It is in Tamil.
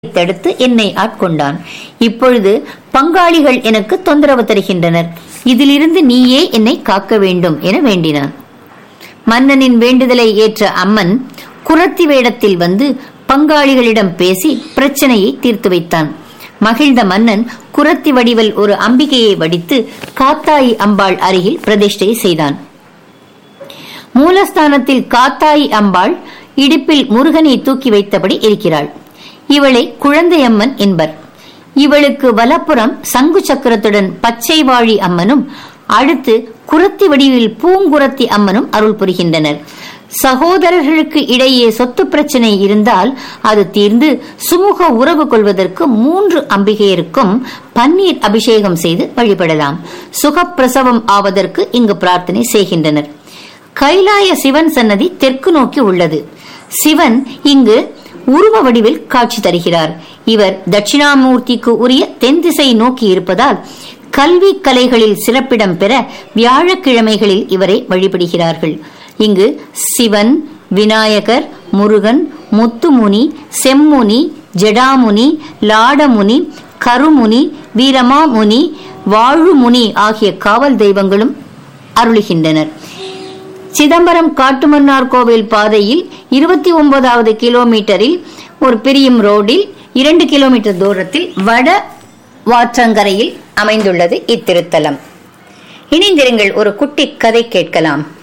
தடுத்து என்னை ஆட்கொண்டான் இப்பொழுது பங்காளிகள் எனக்கு தொந்தரவு தருகின்றனர் இதிலிருந்து நீயே என்னை காக்க வேண்டும் என வேண்டினான் மன்னனின் வேண்டுதலை ஏற்ற அம்மன் குரத்தி வேடத்தில் வந்து பங்காளிகளிடம் பேசி பிரச்சனையை தீர்த்து வைத்தான் மகிழ்ந்த மன்னன் குரத்தி வடிவில் ஒரு அம்பிகையை வடித்து காத்தாயி அம்பாள் அருகில் பிரதிஷ்டை செய்தான் மூலஸ்தானத்தில் காத்தாயி அம்பாள் இடுப்பில் முருகனை தூக்கி வைத்தபடி இருக்கிறாள் இவளை குழந்தையம்மன் என்பர் இவளுக்கு வலப்புறம் சங்கு சக்கரத்துடன் பச்சை வாழி அம்மனும் அடுத்து குரத்தி வடிவில் பூங்குரத்தி அம்மனும் அருள் புரிகின்றனர் சகோதரர்களுக்கு இடையே சொத்து பிரச்சனை இருந்தால் அது தீர்ந்து சுமூக உறவு கொள்வதற்கு மூன்று அம்பிகையருக்கும் பன்னீர் அபிஷேகம் செய்து வழிபடலாம் சுகப்பிரசவம் ஆவதற்கு இங்கு பிரார்த்தனை செய்கின்றனர் கைலாய சிவன் சன்னதி தெற்கு நோக்கி உள்ளது சிவன் இங்கு உருவ வடிவில் காட்சி தருகிறார் இவர் தட்சிணாமூர்த்திக்கு உரிய தென் திசை நோக்கி இருப்பதால் கல்வி கலைகளில் சிறப்பிடம் பெற வியாழக்கிழமைகளில் இவரை வழிபடுகிறார்கள் இங்கு சிவன் விநாயகர் முருகன் முத்துமுனி செம்முனி ஜடாமுனி லாடமுனி கருமுனி வீரமாமுனி வாழுமுனி ஆகிய காவல் தெய்வங்களும் அருளுகின்றனர் சிதம்பரம் காட்டுமன்னார் கோவில் பாதையில் இருபத்தி ஒன்பதாவது கிலோமீட்டரில் ஒரு பிரியும் ரோடில் இரண்டு கிலோமீட்டர் தூரத்தில் வட வாற்றங்கரையில் அமைந்துள்ளது இத்திருத்தலம் இணைந்திருங்கள் ஒரு குட்டி கதை கேட்கலாம்